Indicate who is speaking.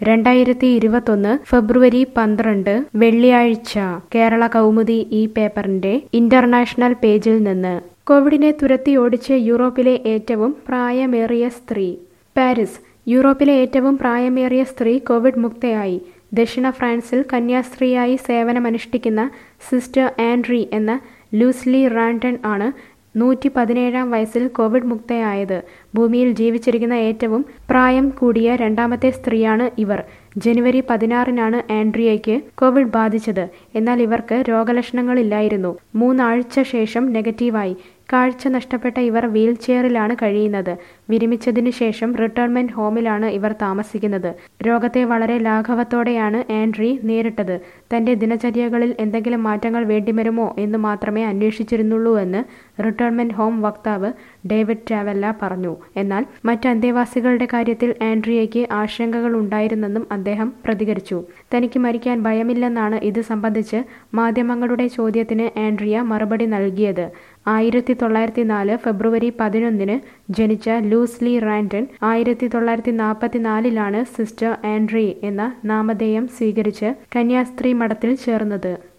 Speaker 1: രണ്ടായിരത്തി ഇരുപത്തൊന്ന് ഫെബ്രുവരി പന്ത്രണ്ട് വെള്ളിയാഴ്ച കേരള കൗമുദി ഈ പേപ്പറിന്റെ ഇന്റർനാഷണൽ പേജിൽ നിന്ന് കോവിഡിനെ തുരത്തി ഓടിച്ച് യൂറോപ്പിലെ ഏറ്റവും പ്രായമേറിയ സ്ത്രീ പാരീസ് യൂറോപ്പിലെ ഏറ്റവും പ്രായമേറിയ സ്ത്രീ കോവിഡ് മുക്തയായി ദക്ഷിണ ഫ്രാൻസിൽ കന്യാസ്ത്രീയായി സേവനമനുഷ്ഠിക്കുന്ന സിസ്റ്റർ ആൻഡ്രി എന്ന ലൂസ്ലി റാൻഡൺ ആണ് നൂറ്റി പതിനേഴാം വയസ്സിൽ കോവിഡ് മുക്തയായത് ഭൂമിയിൽ ജീവിച്ചിരിക്കുന്ന ഏറ്റവും പ്രായം കൂടിയ രണ്ടാമത്തെ സ്ത്രീയാണ് ഇവർ ജനുവരി പതിനാറിനാണ് ആൻഡ്രിയയ്ക്ക് കോവിഡ് ബാധിച്ചത് എന്നാൽ ഇവർക്ക് രോഗലക്ഷണങ്ങളില്ലായിരുന്നു മൂന്നാഴ്ച ശേഷം നെഗറ്റീവായി കാഴ്ച നഷ്ടപ്പെട്ട ഇവർ വീൽ ചെയറിലാണ് കഴിയുന്നത് വിരമിച്ചതിനു ശേഷം റിട്ടയർമെന്റ് ഹോമിലാണ് ഇവർ താമസിക്കുന്നത് രോഗത്തെ വളരെ ലാഘവത്തോടെയാണ് ആൻഡ്രി നേരിട്ടത് തന്റെ ദിനചര്യകളിൽ എന്തെങ്കിലും മാറ്റങ്ങൾ വേണ്ടിവരുമോ എന്ന് മാത്രമേ അന്വേഷിച്ചിരുന്നുള്ളൂ എന്ന് റിട്ടയർമെന്റ് ഹോം വക്താവ് ഡേവിഡ് ടാവല്ല പറഞ്ഞു എന്നാൽ മറ്റ് അന്തേവാസികളുടെ കാര്യത്തിൽ ആൻഡ്രിയയ്ക്ക് ആശങ്കകൾ ഉണ്ടായിരുന്നെന്നും അദ്ദേഹം പ്രതികരിച്ചു തനിക്ക് മരിക്കാൻ ഭയമില്ലെന്നാണ് ഇത് സംബന്ധിച്ച് മാധ്യമങ്ങളുടെ ചോദ്യത്തിന് ആൻഡ്രിയ മറുപടി നൽകിയത് ആയിരത്തി തൊള്ളായിരത്തി നാല് ഫെബ്രുവരി പതിനൊന്നിന് ജനിച്ച ലൂസ്ലി റാൻഡൻ ആയിരത്തി തൊള്ളായിരത്തി നാൽപ്പത്തിനാലിലാണ് സിസ്റ്റർ ആൻഡ്രി എന്ന നാമധേയം സ്വീകരിച്ച് കന്യാസ്ത്രീ മഠത്തിൽ ചേർന്നത്